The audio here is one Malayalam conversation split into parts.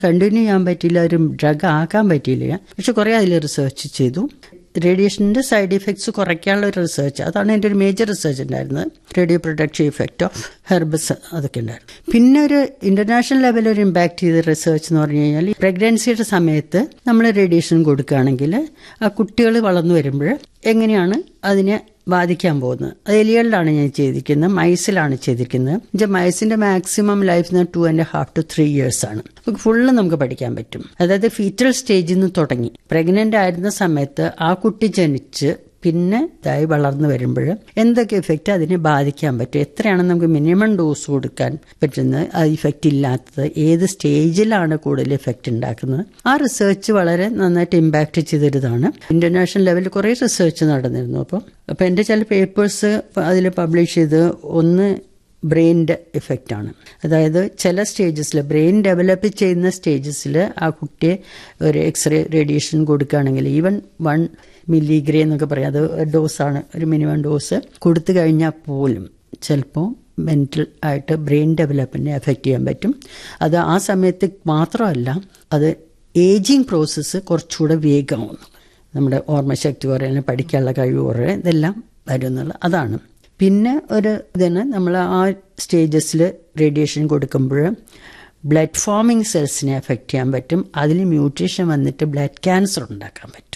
കണ്ടിന്യൂ ചെയ്യാൻ പറ്റിയില്ല ഒരു ഡ്രഗ് ആക്കാൻ പറ്റിയില്ല പക്ഷെ കുറേ അതിൽ റിസർച്ച് ചെയ്തു റേഡിയേഷൻ്റെ സൈഡ് ഇഫക്ട്സ് കുറയ്ക്കാനുള്ള ഒരു റിസർച്ച് അതാണ് എൻ്റെ ഒരു മേജർ റിസർച്ച് ഉണ്ടായിരുന്നത് radio protection effect of herbs അതൊക്കെ ഉണ്ടായിരുന്നു പിന്നെ ഒരു ഇന്റർനാഷണൽ ലെവലിൽ ഒരു ഇമ്പാക്ട് ചെയ്ത റിസർച്ച് എന്ന് പറഞ്ഞു കഴിഞ്ഞാൽ പ്രഗ്നൻസിയുടെ സമയത്ത് നമ്മൾ റേഡിയേഷൻ കൊടുക്കുകയാണെങ്കിൽ ആ കുട്ടികൾ വളർന്നു വരുമ്പോൾ എങ്ങനെയാണ് അതിനെ ബാധിക്കാൻ പോകുന്നത് അത് എലികളിലാണ് ഞാൻ ചെയ്തിരിക്കുന്നത് മൈസിലാണ് ചെയ്തിരിക്കുന്നത് മൈസിന്റെ maximum life two and half two three years ആണ് ഫുള്ള് നമുക്ക് പഠിക്കാൻ പറ്റും അതായത് ഫീറ്റൽ സ്റ്റേജിൽ നിന്ന് തുടങ്ങി പ്രഗ്നന്റ് ആയിരുന്ന സമയത്ത് ആ കുട്ടി ജനിച്ച് പിന്നെ ഇതായി വളർന്നു വരുമ്പോൾ എന്തൊക്കെ ഇഫക്റ്റ് അതിനെ ബാധിക്കാൻ പറ്റും എത്രയാണ് നമുക്ക് മിനിമം ഡോസ് കൊടുക്കാൻ പറ്റുന്നത് ആ ഇഫക്റ്റ് ഇല്ലാത്തത് ഏത് സ്റ്റേജിലാണ് കൂടുതൽ ഇഫക്റ്റ് ഉണ്ടാക്കുന്നത് ആ റിസർച്ച് വളരെ നന്നായിട്ട് ഇമ്പാക്ട് ചെയ്തൊരിതാണ് ഇന്റർനാഷണൽ ലെവലിൽ കുറേ റിസർച്ച് നടന്നിരുന്നു അപ്പോൾ അപ്പോൾ എൻ്റെ ചില പേപ്പേഴ്സ് അതിൽ പബ്ലിഷ് ചെയ്ത് ഒന്ന് ബ്രെയിനിൻ്റെ ഇഫക്റ്റ് ആണ് അതായത് ചില സ്റ്റേജസിൽ ബ്രെയിൻ ഡെവലപ്പ് ചെയ്യുന്ന സ്റ്റേജസിൽ ആ കുട്ടിയെ ഒരു എക്സ്റേ റേഡിയേഷൻ കൊടുക്കുകയാണെങ്കിൽ ഈവൻ വൺ മില്ലിഗ്രേ എന്നൊക്കെ പറയാം അത് ഡോസാണ് ഒരു മിനിമം ഡോസ് കൊടുത്തു കഴിഞ്ഞാൽ പോലും ചിലപ്പോൾ മെൻ്റൽ ആയിട്ട് ബ്രെയിൻ ഡെവലപ്മെൻറ്റിനെ എഫക്റ്റ് ചെയ്യാൻ പറ്റും അത് ആ സമയത്ത് മാത്രമല്ല അത് ഏജിങ് പ്രോസസ്സ് കുറച്ചുകൂടെ വേഗമാവുന്നു നമ്മുടെ ഓർമ്മശക്തി കുറയാനും പഠിക്കാനുള്ള കഴിവ് കുറയുക ഇതെല്ലാം വരും എന്നുള്ള അതാണ് പിന്നെ ഒരു ഇതാണ് നമ്മൾ ആ സ്റ്റേജസിൽ റേഡിയേഷൻ കൊടുക്കുമ്പോൾ ബ്ലഡ് ഫോമിങ് സെൽസിനെ എഫക്റ്റ് ചെയ്യാൻ പറ്റും അതിൽ മ്യൂട്ടേഷൻ വന്നിട്ട് ബ്ലഡ് ക്യാൻസർ ഉണ്ടാക്കാൻ പറ്റും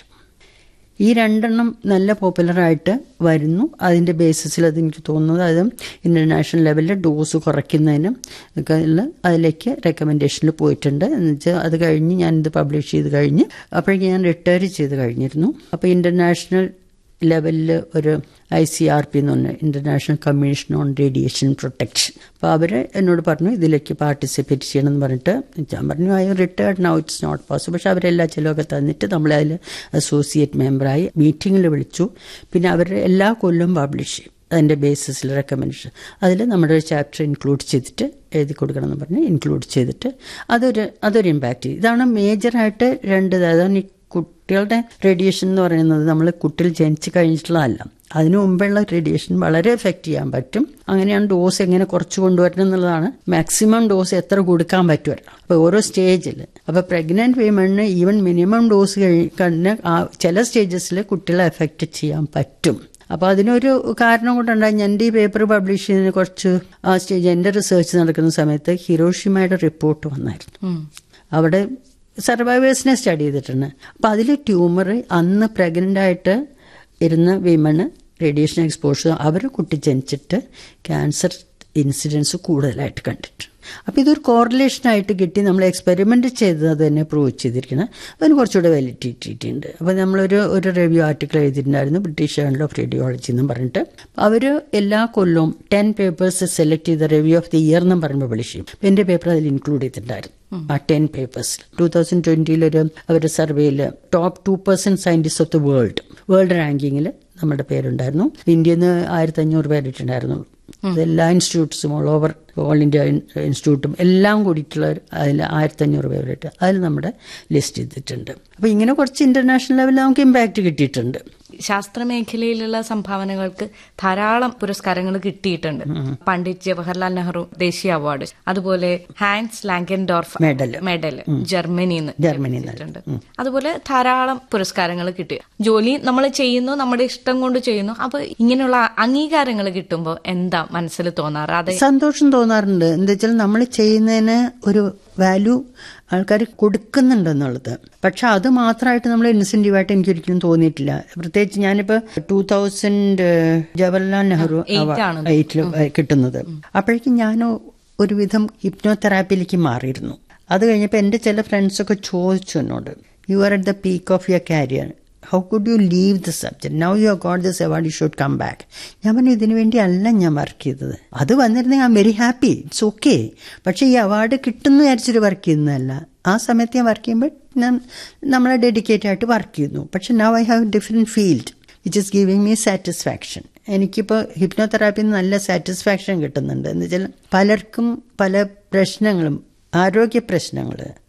ഈ രണ്ടെണ്ണം നല്ല പോപ്പുലറായിട്ട് വരുന്നു അതിൻ്റെ ബേസിസിൽ അത് എനിക്ക് തോന്നുന്നത് അത് ഇൻ്റർനാഷണൽ ലെവലിൽ ഡോസ് കുറയ്ക്കുന്നതിനും ഒക്കെ അതിലേക്ക് റെക്കമെൻഡേഷനിൽ പോയിട്ടുണ്ട് എന്ന് വെച്ചാൽ അത് കഴിഞ്ഞ് ഞാനിത് പബ്ലിഷ് ചെയ്ത് കഴിഞ്ഞ് അപ്പോഴേക്കും ഞാൻ റിട്ടയർ ചെയ്ത് കഴിഞ്ഞിരുന്നു അപ്പോൾ ഇൻ്റർനാഷണൽ ലെവലിൽ ഒരു ഐ സി ആർ പി എന്ന് പറഞ്ഞ international commission on radiation protection അപ്പോൾ അവർ എന്നോട് പറഞ്ഞു ഇതിലേക്ക് പാർട്ടിസിപ്പേറ്റ് ചെയ്യണം എന്ന് പറഞ്ഞിട്ട് ഞാൻ പറഞ്ഞു I retired now it's not possible പക്ഷെ അവരെല്ലാ ചിലവൊക്കെ തന്നിട്ട് നമ്മളെ അതിൽ അസോസിയേറ്റ് മെമ്പറായി മീറ്റിങ്ങിൽ വിളിച്ചു പിന്നെ അവർ എല്ലാ കൊല്ലവും പബ്ലിഷ് ചെയ്യും അതിൻ്റെ ബേസിസിൽ റെക്കമെൻഡേഷൻ അതിൽ നമ്മുടെ ഒരു ചാപ്റ്റർ ഇൻക്ലൂഡ് ചെയ്തിട്ട് എഴുതി കൊടുക്കണം എന്ന് പറഞ്ഞ് ഇൻക്ലൂഡ് ചെയ്തിട്ട് അതൊരു അതൊരു ഇമ്പാക്റ്റ് ഇതാണ് മേജറായിട്ട് രണ്ട് അതാണ് ഈ കുട്ടികളുടെ റേഡിയേഷൻ എന്ന് പറയുന്നത് നമ്മൾ കുട്ടികൾ ജനിച്ചു കഴിഞ്ഞിട്ടുള്ളതല്ല അതിനു മുമ്പുള്ള റേഡിയേഷൻ വളരെ എഫക്റ്റ് ചെയ്യാൻ പറ്റും അങ്ങനെയാണ് ഡോസ് എങ്ങനെ കുറച്ച് കൊണ്ടുവരണം എന്നുള്ളതാണ് മാക്സിമം ഡോസ് എത്ര കൊടുക്കാൻ പറ്റുമല്ലോ അപ്പോൾ ഓരോ സ്റ്റേജിൽ അപ്പോൾ പ്രഗ്നന്റ് വിമണിന് ഈവൻ മിനിമം ഡോസ് കഴിഞ്ഞ ചില സ്റ്റേജസിൽ കുട്ടികളെ എഫക്റ്റ് ചെയ്യാൻ പറ്റും അപ്പോൾ അതിനൊരു കാരണം കൊണ്ടുണ്ടായി എൻ്റെ ഈ പേപ്പർ പബ്ലിഷ് ചെയ്യുന്നതിന് കുറച്ച് ആ സ്റ്റേജ് എൻ്റെ റിസർച്ച് നടക്കുന്ന സമയത്ത് ഹിരോഷിമയുടെ റിപ്പോർട്ട് വന്നായിരുന്നു അവിടെ സർവൈവേഴ്സിനെ സ്റ്റഡി ചെയ്തിട്ടുണ്ട് അപ്പം അതിൽ ട്യൂമർ അന്ന് പ്രഗ്നൻ്റ് ആയിട്ട് ഇരുന്ന വിമണ് റേഡിയേഷൻ എക്സ്പോഷർ അവർ കുട്ടി ജനിച്ചിട്ട് ക്യാൻസർ ഇൻസിഡൻസ് കൂടുതലായിട്ട് കണ്ടിട്ടുണ്ട് അപ്പോൾ ഇതൊരു കോറിലേഷനായിട്ട് കിട്ടി നമ്മൾ എക്സ്പെരിമെൻ്റ് ചെയ്തത് അത് തന്നെ പ്രൂവ് ചെയ്തിരിക്കണം അതിന് കുറച്ചുകൂടെ വാലിഡിറ്റി ഉണ്ട് അപ്പോൾ നമ്മളൊരു ഒരു റിവ്യൂ ആർട്ടിക്കിൾ എഴുതിയിട്ടുണ്ടായിരുന്നു ബ്രിട്ടീഷ് ജേണൽ ഓഫ് റേഡിയോളജി എന്നും പറഞ്ഞിട്ട് അവർ എല്ലാ കൊല്ലവും ടെൻ പേപ്പേഴ്സ് സെലക്ട് ചെയ്ത റിവ്യൂ ഓഫ് ദി ഇയർ എന്നും പറയുമ്പോൾ പബ്ലിഷ് ചെയ്യും അപ്പോൾ എൻ്റെ പേപ്പർ അതിൽ ഇൻക്ലൂഡ് ചെയ്തിട്ടുണ്ടായിരുന്നു ആ ടെൻ പേപ്പേഴ്സിൽ ടൂ തൗസൻഡ് ട്വൻറ്റിയിലൊരു അവരുടെ സർവേയിൽ top two percent scientist of the world world റാങ്കിങ്ങിൽ നമ്മുടെ പേരുണ്ടായിരുന്നു ഇന്ത്യയിൽ നിന്ന് ആയിരത്തി അഞ്ഞൂറ് പേരിട്ടുണ്ടായിരുന്നുള്ളൂ എല്ലാ ഇൻസ്റ്റിറ്റ്യൂട്ട്സും ഓൾ ഓവർ ഓൾ ഇന്ത്യ ഇൻസ്റ്റിറ്റ്യൂട്ടും എല്ലാം കൂടിയിട്ടുള്ള അതിൽ ആയിരത്തി അഞ്ഞൂറ് പേരായിട്ട് അതിൽ നമ്മുടെ ലിസ്റ്റ് ചെയ്തിട്ടുണ്ട് അപ്പോൾ ഇങ്ങനെ കുറച്ച് ഇന്റർനാഷണൽ ലെവലിൽ നമുക്ക് ഇമ്പാക്റ്റ് കിട്ടിയിട്ടുണ്ട് ശാസ്ത്ര മേഖലയിലുള്ള സംഭാവനകൾക്ക് ധാരാളം പുരസ്കാരങ്ങൾ കിട്ടിയിട്ടുണ്ട് പണ്ഡിറ്റ് ജവഹർലാൽ നെഹ്റു ദേശീയ അവാർഡ് അതുപോലെ ഹാൻസ് ലാങ്കൻഡോർഫ് മെഡൽ മെഡൽ ജർമ്മനിന്ന് ജർമ്മനിയിൽ കിട്ടിയിട്ടുണ്ട് അതുപോലെ ധാരാളം പുരസ്കാരങ്ങൾ കിട്ടി ജോലി നമ്മൾ ചെയ്യുന്നു നമ്മുടെ ഇഷ്ടം കൊണ്ട് ചെയ്യുന്നു അപ്പൊ ഇങ്ങനെയുള്ള അംഗീകാരങ്ങൾ കിട്ടുമ്പോൾ എന്താ മനസ്സിൽ തോന്നാറ് അതെ സന്തോഷം തോന്നാറുണ്ട് എന്താ വെച്ചാൽ നമ്മൾ ചെയ്യുന്നതിന് ഒരു വാല്യൂ ആൾക്കാർ കൊടുക്കുന്നുണ്ടെന്നുള്ളത് പക്ഷെ അത് മാത്രമായിട്ട് നമ്മൾ ഇൻസെന്റീവായിട്ട് എനിക്ക് ഒരിക്കലും തോന്നിയിട്ടില്ല പ്രത്യേകിച്ച് ഞാനിപ്പോൾ ടൂ തൗസൻഡ് ജവഹർലാൽ നെഹ്റു എയ്റ്റിൽ കിട്ടുന്നത് അപ്പോഴേക്കും ഞാൻ ഒരുവിധം ഹിപ്നോതെറാപ്പിയിലേക്ക് മാറിയിരുന്നു അത് കഴിഞ്ഞപ്പോൾ എൻ്റെ ചില ഫ്രണ്ട്സൊക്കെ ചോദിച്ചു എന്നോട് you are at the peak of your career how could you leave the subject now you got this award you should come back ഞാൻ പറഞ്ഞു ഇതിനു വേണ്ടി അല്ല ഞാൻ വർക്ക് ചെയ്തത് അത് വന്നിരുന്നെങ്കിൽ I'm very happy it's okay പക്ഷേ ഈ അവാർഡ് കിട്ടുന്നു വിചാരിച്ചിട്ട് വർക്ക് ചെയ്യുന്നതല്ല ആ സമയത്ത് ഞാൻ വർക്ക് ചെയ്യുമ്പോൾ ഞാൻ നമ്മളെ ഡെഡിക്കേറ്റ് ആയിട്ട് വർക്ക് ചെയ്യുന്നു പക്ഷെ now I have different field which is giving me satisfaction എനിക്കിപ്പോൾ ഹിപ്നോതെറാപ്പിയിൽ നിന്ന് നല്ല സാറ്റിസ്ഫാക്ഷൻ കിട്ടുന്നുണ്ട് എന്ന് വെച്ചാൽ പലർക്കും പല പ്രശ്നങ്ങളും ആരോഗ്യ പ്രശ്നങ്ങൾ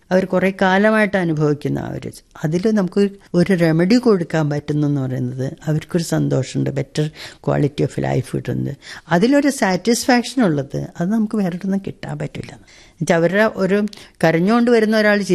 അവർ കുറേ കാലമായിട്ട് അനുഭവിക്കുന്ന അവർ അതിൽ നമുക്ക് ഒരു റെമഡി കൊടുക്കാൻ പറ്റുന്നു എന്ന് പറയുന്നത് അവർക്കൊരു സന്തോഷമുണ്ട് ബെറ്റർ ക്വാളിറ്റി ഓഫ് ലൈഫ് കിട്ടുന്നത് അതിലൊരു സാറ്റിസ്ഫാക്ഷൻ ഉള്ളത് അത് നമുക്ക് വേറെ ഒന്നും കിട്ടാൻ പറ്റില്ല എന്നുവെച്ചാൽ അവരുടെ ഒരു കരഞ്ഞുകൊണ്ട് വരുന്ന ഒരാൾ